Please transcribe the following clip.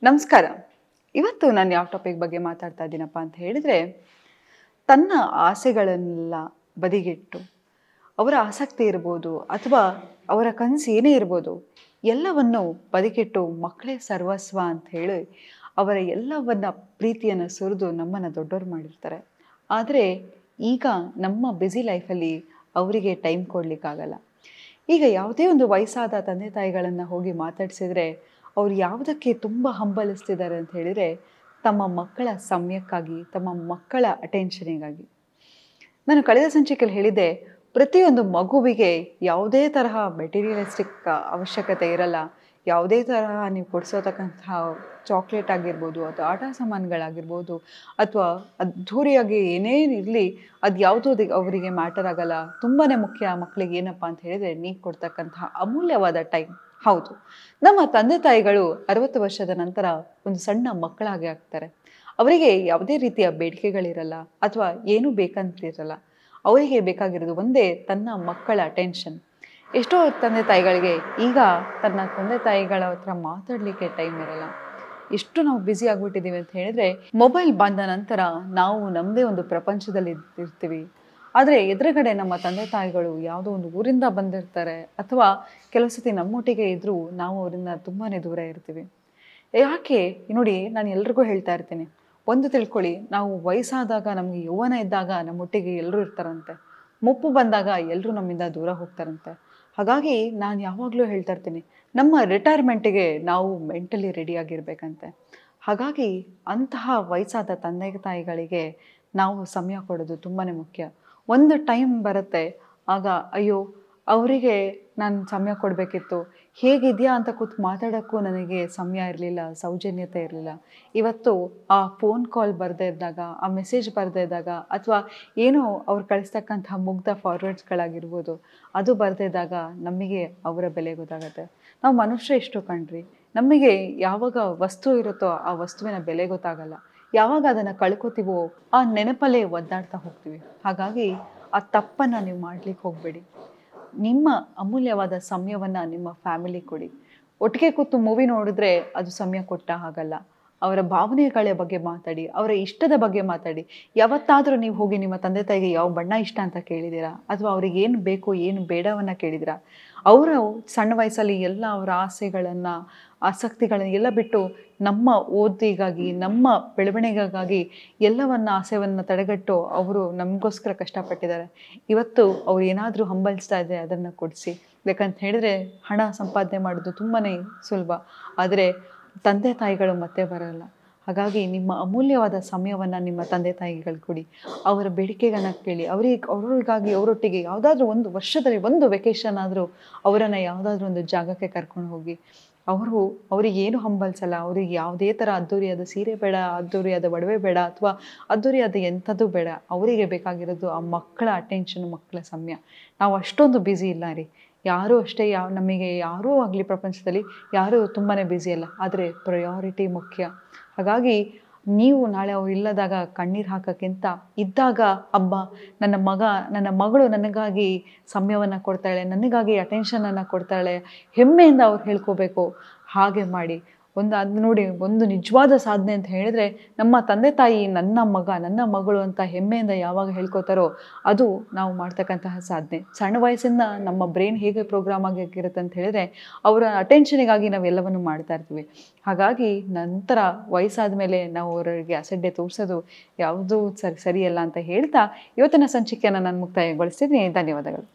ನಮಸ್ಕಾರ ಇವತ್ತು ನಾನು ಯಾವ ಟಾಪಿಕ್ ಬಗ್ಗೆ ಮಾತಾಡ್ತಾ ಇದ್ದೀನಪ್ಪ ಅಂತ ಹೇಳಿದರೆ ತನ್ನ ಆಸೆಗಳನ್ನೆಲ್ಲ ಬದಿಗಿಟ್ಟು ಅವರ ಆಸಕ್ತಿ ಇರ್ಬೋದು ಅಥವಾ ಅವರ ಕನಸು ಏನೇ ಇರ್ಬೋದು ಎಲ್ಲವನ್ನು ಬದಿಗಿಟ್ಟು ಮಕ್ಕಳೇ ಸರ್ವಸ್ವ ಅಂತ ಹೇಳಿ ಅವರ ಎಲ್ಲವನ್ನ ಪ್ರೀತಿಯನ್ನು ಸುರಿದು ನಮ್ಮನ್ನು ದೊಡ್ಡವ್ರು ಮಾಡಿರ್ತಾರೆ ಆದರೆ ಈಗ ನಮ್ಮ ಬ್ಯುಸಿ ಲೈಫಲ್ಲಿ ಅವರಿಗೆ ಟೈಮ್ ಕೊಡಲಿಕ್ಕಾಗಲ್ಲ ಈಗ ಯಾವುದೇ ಒಂದು ವಯಸ್ಸಾದ ತಂದೆ ತಾಯಿಗಳನ್ನು ಹೋಗಿ ಮಾತಾಡಿಸಿದ್ರೆ ಅವ್ರು ಯಾವುದಕ್ಕೆ ತುಂಬ ಹಂಬಲಿಸ್ತಿದ್ದಾರೆ ಅಂತ ಹೇಳಿದರೆ ತಮ್ಮ ಮಕ್ಕಳ ಸಮಯಕ್ಕಾಗಿ ತಮ್ಮ ಮಕ್ಕಳ ಅಟೆನ್ಷನಿಗಾಗಿ ನಾನು ಕಳೆದ ಸಂಚಿಕೆಯಲ್ಲಿ ಹೇಳಿದ್ದೆ ಪ್ರತಿಯೊಂದು ಮಗುವಿಗೆ ಯಾವುದೇ ತರಹ ಮೆಟೀರಿಯಲಿಸ್ಟಿಕ್ ಅವಶ್ಯಕತೆ ಇರಲ್ಲ ಯಾವುದೇ ತರಹ ನೀವು ಕೊಡಿಸೋತಕ್ಕಂತಹ ಚಾಕ್ಲೇಟ್ ಆಗಿರ್ಬೋದು ಅಥವಾ ಆಟ ಸಾಮಾನುಗಳಾಗಿರ್ಬೋದು ಅಥವಾ ಅದ್ಧೂರಿಯಾಗಿ ಏನೇನು ಇರಲಿ ಅದು ಯಾವುದೂ ಅವರಿಗೆ ಮ್ಯಾಟರ್ ಆಗಲ್ಲ ತುಂಬಾ ಮುಖ್ಯ ಮಕ್ಕಳಿಗೆ ಏನಪ್ಪ ಅಂತ ಹೇಳಿದರೆ ನೀವು ಕೊಡ್ತಕ್ಕಂತಹ ಅಮೂಲ್ಯವಾದ ಟೈಮ್ ಹೌದು ನಮ್ಮ ತಂದೆ ತಾಯಿಗಳು ಅರವತ್ತು ವರ್ಷದ ನಂತರ ಒಂದು ಸಣ್ಣ ಮಕ್ಕಳಾಗಿ ಆಗ್ತಾರೆ ಅವರಿಗೆ ಯಾವುದೇ ರೀತಿಯ ಬೇಡಿಕೆಗಳಿರಲ್ಲ ಅಥವಾ ಏನೂ ಬೇಕಂತಿರಲ್ಲ ಅವರಿಗೆ ಬೇಕಾಗಿರೋದು ಒಂದೇ ತನ್ನ ಮಕ್ಕಳ ಅಟೆನ್ಷನ್ ಎಷ್ಟೋ ತಂದೆ ತಾಯಿಗಳಿಗೆ ಈಗ ತನ್ನ ತಂದೆ ತಾಯಿಗಳ ಹತ್ರ ಮಾತಾಡಲಿಕ್ಕೆ ಟೈಮ್ ಇರಲ್ಲ ಎಷ್ಟು ನಾವು ಬ್ಯುಸಿ ಆಗಿಬಿಟ್ಟಿದ್ದೀವಿ ಅಂತ ಹೇಳಿದ್ರೆ ಮೊಬೈಲ್ ಬಂದ ನಂತರ ನಾವು ನಮ್ಮದೇ ಒಂದು ಪ್ರಪಂಚದಲ್ಲಿ ಇರ್ತೀವಿ ಆದರೆ ಎದುರುಗಡೆ ನಮ್ಮ ತಂದೆ ತಾಯಿಗಳು ಯಾವುದೋ ಒಂದು ಊರಿಂದ ಬಂದಿರ್ತಾರೆ ಅಥವಾ ಕೆಲವು ಸತಿ ನಮ್ಮೊಟ್ಟಿಗೆ ಇದ್ದರೂ ನಾವು ಅವರಿಂದ ತುಂಬಾ ದೂರ ಇರ್ತೀವಿ ಯಾಕೆ ನೋಡಿ ನಾನು ಎಲ್ರಿಗೂ ಹೇಳ್ತಾ ಇರ್ತೀನಿ ಒಂದು ತಿಳ್ಕೊಳ್ಳಿ ನಾವು ವಯಸ್ಸಾದಾಗ ನಮಗೆ ಯೌವನ ಇದ್ದಾಗ ನಮ್ಮೊಟ್ಟಿಗೆ ಎಲ್ಲರೂ ಇರ್ತಾರಂತೆ ಮುಪ್ಪು ಬಂದಾಗ ಎಲ್ಲರೂ ನಮ್ಮಿಂದ ದೂರ ಹೋಗ್ತಾರಂತೆ ಹಾಗಾಗಿ ನಾನು ಯಾವಾಗಲೂ ಹೇಳ್ತಾ ಇರ್ತೀನಿ ನಮ್ಮ ರಿಟೈರ್ಮೆಂಟಿಗೆ ನಾವು ಮೆಂಟಲಿ ರೆಡಿಯಾಗಿರ್ಬೇಕಂತೆ ಹಾಗಾಗಿ ಅಂತಹ ವಯಸ್ಸಾದ ತಂದೆ ತಾಯಿಗಳಿಗೆ ನಾವು ಸಮಯ ಕೊಡೋದು ತುಂಬಾ ಮುಖ್ಯ ಒಂದು ಟೈಮ್ ಬರುತ್ತೆ ಆಗ ಅಯ್ಯೋ ಅವರಿಗೆ ನಾನು ಸಮಯ ಕೊಡಬೇಕಿತ್ತು ಹೇಗಿದೆಯಾ ಅಂತ ಕೂತು ಮಾತಾಡೋಕ್ಕೂ ನನಗೆ ಸಮಯ ಇರಲಿಲ್ಲ ಸೌಜನ್ಯತೆ ಇರಲಿಲ್ಲ ಇವತ್ತು ಆ ಫೋನ್ ಕಾಲ್ ಬರದೇ ಇದ್ದಾಗ ಆ ಮೆಸೇಜ್ ಬರದೇ ಇದ್ದಾಗ ಅಥವಾ ಏನೋ ಅವ್ರು ಕಳಿಸ್ತಕ್ಕಂತಹ ಮುಗ್ಧ ಫಾರ್ವರ್ಡ್ಸ್ಗಳಾಗಿರ್ಬೋದು ಅದು ಬರದೇ ಇದ್ದಾಗ ನಮಗೆ ಅವರ ಬೆಲೆ ಗೊತ್ತಾಗುತ್ತೆ ನಾವು ಮನುಷ್ಯ ಎಷ್ಟು ಕಣ್ರಿ ನಮಗೆ ಯಾವಾಗ ವಸ್ತು ಇರುತ್ತೋ ಆ ವಸ್ತುವಿನ ಬೆಲೆ ಗೊತ್ತಾಗಲ್ಲ ಯಾವಾಗ ಅದನ್ನು ಕಳ್ಕೊತೀವೋ ಆ ನೆನಪಲ್ಲೇ ಒದ್ದಾಡ್ತಾ ಹೋಗ್ತೀವಿ ಹಾಗಾಗಿ ಆ ತಪ್ಪನ್ನು ನೀವು ಮಾಡ್ಲಿಕ್ಕೆ ಹೋಗಬೇಡಿ ನಿಮ್ಮ ಅಮೂಲ್ಯವಾದ ಸಮಯವನ್ನು ನಿಮ್ಮ ಫ್ಯಾಮಿಲಿ ಕೊಡಿ ಒಟ್ಟಿಗೆ ಕೂತು ಮೂವಿ ನೋಡಿದ್ರೆ ಅದು ಸಮಯ ಕೊಟ್ಟ ಹಾಗಲ್ಲ ಅವರ ಭಾವನೆಗಳ ಬಗ್ಗೆ ಮಾತಾಡಿ ಅವರ ಇಷ್ಟದ ಬಗ್ಗೆ ಮಾತಾಡಿ ಯಾವತ್ತಾದರೂ ನೀವು ಹೋಗಿ ನಿಮ್ಮ ತಂದೆ ತಾಯಿಗೆ ಯಾವ ಬಣ್ಣ ಇಷ್ಟ ಅಂತ ಕೇಳಿದ್ದೀರಾ ಅಥವಾ ಅವ್ರಿಗೆ ಏನು ಬೇಕು ಏನು ಬೇಡವನ್ನ ಕೇಳಿದ್ದೀರಾ ಅವರು ಸಣ್ಣ ವಯಸ್ಸಲ್ಲಿ ಎಲ್ಲ ಅವರ ಆಸೆಗಳನ್ನು ಆಸಕ್ತಿಗಳನ್ನ ಎಲ್ಲ ಬಿಟ್ಟು ನಮ್ಮ ಓದಿಗಾಗಿ ನಮ್ಮ ಬೆಳವಣಿಗೆಗಾಗಿ ಎಲ್ಲವನ್ನ ಆಸೆವನ್ನು ತಡೆಗಟ್ಟು ಅವರು ನಮಗೋಸ್ಕರ ಕಷ್ಟಪಟ್ಟಿದ್ದಾರೆ ಇವತ್ತು ಅವ್ರು ಏನಾದರೂ ಹಂಬಲಿಸ್ತಾ ಇದ್ದರೆ ಅದನ್ನು ಕೊಡಿಸಿ ಬೇಕಂತ ಹೇಳಿದ್ರೆ ಹಣ ಸಂಪಾದನೆ ಮಾಡೋದು ತುಂಬಾ ಸುಲಭ ಆದರೆ ತಂದೆ ತಾಯಿಗಳು ಮತ್ತೆ ಬರಲ್ಲ ಹಾಗಾಗಿ ನಿಮ್ಮ ಅಮೂಲ್ಯವಾದ ಸಮಯವನ್ನು ನಿಮ್ಮ ತಂದೆ ತಾಯಿಗಳು ಕೊಡಿ ಅವರ ಬೇಡಿಕೆಗಳನ್ನ ಕೇಳಿ ಅವರಿಗೆ ಅವರಿಗಾಗಿ ಅವರೊಟ್ಟಿಗೆ ಯಾವುದಾದ್ರೂ ಒಂದು ವರ್ಷದಲ್ಲಿ ಒಂದು ವೆಕೇಷನ್ ಆದರೂ ಅವರನ್ನು ಯಾವುದಾದ್ರೂ ಒಂದು ಜಾಗಕ್ಕೆ ಕರ್ಕೊಂಡು ಹೋಗಿ ಅವರು ಅವ್ರಿಗೆ ಏನು ಹಂಬಲ್ಸಲ್ಲ ಅವ್ರಿಗೆ ಯಾವುದೇ ಥರ ಅದ್ದೂರಿಯಾದ ಸೀರೆ ಬೇಡ ಅದ್ದೂರಿಯಾದ ಒಡವೆ ಬೇಡ ಅಥವಾ ಅದ್ದೂರಿಯಾದ ಎಂಥದ್ದು ಬೇಡ ಅವರಿಗೆ ಬೇಕಾಗಿರೋದು ಆ ಮಕ್ಕಳ ಅಟೆನ್ಷನ್ ಮಕ್ಕಳ ಸಮಯ ನಾವು ಅಷ್ಟೊಂದು ಬ್ಯುಸಿ ಇಲ್ಲ ರೀ ಯಾರೂ ಅಷ್ಟೇ ಯಾವ ನಮಗೆ ಯಾರೂ ಆಗಲಿ ಪ್ರಪಂಚದಲ್ಲಿ ಯಾರೂ ತುಂಬಾ ಬ್ಯುಸಿ ಅಲ್ಲ ಆದರೆ ಪ್ರಯಾರಿಟಿ ಮುಖ್ಯ ಹಾಗಾಗಿ ನೀವು ನಾಳೆ ಅವ್ರು ಇಲ್ಲದಾಗ ಕಣ್ಣೀರು ಹಾಕೋಕ್ಕಿಂತ ಇದ್ದಾಗ ಹಬ್ಬ ನನ್ನ ಮಗ ನನ್ನ ಮಗಳು ನನಗಾಗಿ ಸಮಯವನ್ನು ಕೊಡ್ತಾಳೆ ನನಗಾಗಿ ಅಟೆನ್ಷನನ್ನು ಕೊಡ್ತಾಳೆ ಹೆಮ್ಮೆಯಿಂದ ಅವ್ರು ಹೇಳ್ಕೋಬೇಕು ಹಾಗೆ ಮಾಡಿ ಒಂದು ಅದು ನೋಡಿ ಒಂದು ನಿಜವಾದ ಸಾಧನೆ ಅಂತ ಹೇಳಿದ್ರೆ ನಮ್ಮ ತಂದೆ ತಾಯಿ ನನ್ನ ಮಗ ನನ್ನ ಮಗಳು ಅಂತ ಹೆಮ್ಮೆಯಿಂದ ಯಾವಾಗ ಹೇಳ್ಕೊತಾರೋ ಅದು ನಾವು ಮಾಡ್ತಕ್ಕಂತಹ ಸಾಧನೆ ಸಣ್ಣ ವಯಸ್ಸಿಂದ ನಮ್ಮ ಬ್ರೈನ್ ಹೇಗೆ ಪ್ರೋಗ್ರಾಮ್ ಆಗಿರುತ್ತೆ ಅಂತ ಹೇಳಿದ್ರೆ ಅವರ ಅಟೆನ್ಷನಿಗಾಗಿ ನಾವೆಲ್ಲವನ್ನು ಮಾಡ್ತಾ ಇರ್ತೀವಿ ಹಾಗಾಗಿ ನಂತರ ವಯಸ್ಸಾದ ಮೇಲೆ ನಾವು ಅವರಿಗೆ ಅಸಡ್ಡೆ ತೋರಿಸೋದು ಯಾವುದೂ ಸರಿ ಸರಿಯಲ್ಲ ಅಂತ ಹೇಳ್ತಾ ಇವತ್ತಿನ ಸಂಚಿಕೆಯನ್ನು ನಾನು ಮುಕ್ತಾಯಗೊಳಿಸ್ತಿದ್ದೀನಿ ಧನ್ಯವಾದಗಳು